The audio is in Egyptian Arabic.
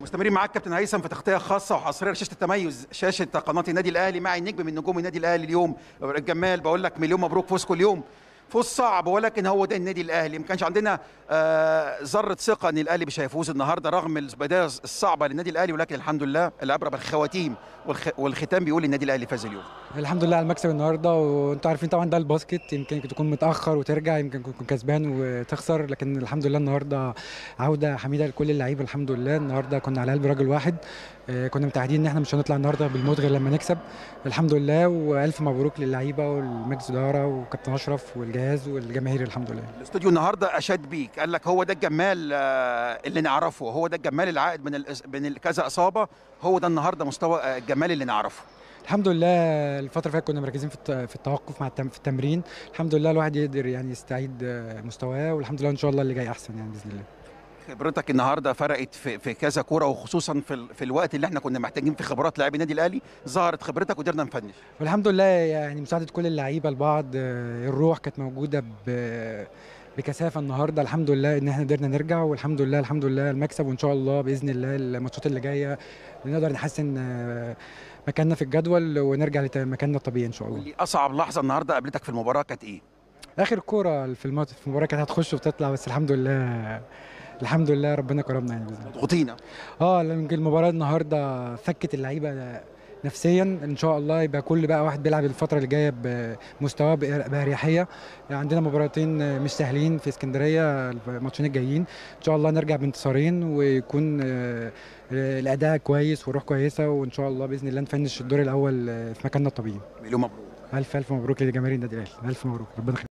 مستمرين معاك كابتن هيثم في تغطيه خاصه وحصريه لشاشه التميز شاشه قناه النادي الاهلي مع النجم من نجوم النادي الاهلي اليوم الجمال بقول لك مليون مبروك فوزكم اليوم فوز صعب ولكن هو ده النادي الاهلي ما كانش عندنا آه، ذره ثقه ان الاهلي مش هيفوز النهارده رغم البدايه الصعبه للنادي الاهلي ولكن الحمد لله العبره بالخواتيم والخ- والختام بيقول النادي الاهلي فاز اليوم الحمد لله على المكسب النهارده وانتوا عارفين طبعا ده الباسكت يمكن تكون متاخر وترجع يمكن تكون كسبان وتخسر لكن الحمد لله النهارده عوده حميده لكل اللعيبه الحمد لله النهارده كنا على قلب راجل واحد آه، كنا متعهدين ان احنا مش هنطلع النهارده بالموت غير لما نكسب الحمد لله والف مبروك للعيبه والمجلس الاداره وكابتن اشرف والجهاز والجماهير الحمد لله الاستوديو النهارده اشاد بيك قال لك هو ده الجمال آه، اللي نعرفه هو ده الجمال العائد من الإس- من ال- كذا اصابه هو ده النهارده مستوى آه، الجمال اللي نعرفه الحمد لله الفترة اللي فاتت كنا مركزين في الت- في التوقف مع التم- في التمرين الحمد لله الواحد يقدر يعني يستعيد آه، مستواه والحمد لله ان شاء الله اللي جاي احسن يعني باذن الله خبرتك النهارده فرقت في, في كذا كوره وخصوصا في, ال- في الوقت اللي احنا كنا محتاجين في خبرات لاعبي النادي الاهلي ظهرت خبرتك وقدرنا نفنش والحمد لله يعني مساعدة كل اللعيبة لبعض آه، الروح كانت موجودة ب- بكثافة النهاردة الحمد لله ان احنا قدرنا نرجع والحمد لله الحمد لله المكسب وان شاء الله باذن الله الماتشات اللي جاية نقدر نحسن آه، مكاننا في الجدول ونرجع لمكاننا الطبيعي ان شاء الله واللي اصعب لحظه النهارده قابلتك في المباراه كانت ايه؟ اخر كوره في الماتش في المباراه كانت هتخش وتطلع بس الحمد لله الحمد لله ربنا كرمنا يعني بإذن الله. مضغوطين اه لما المباراه النهارده فكت اللعيبه نفسيا ان شاء الله يبقى كل بقى واحد بيلعب الفتره اللي جايه بمستواه بأر- باريحيه يعني عندنا مباراتين مش سهلين في اسكندريه الماتشين الجايين ان شاء الله نرجع بانتصارين ويكون آه، آه، الاداء كويس والروح كويسه وان شاء الله باذن الله نفنش الدور الاول آه، في مكاننا الطبيعي مليون مبروك الف الف مبروك لجماهير النادي الاهلي الف مبروك ربنا يخليك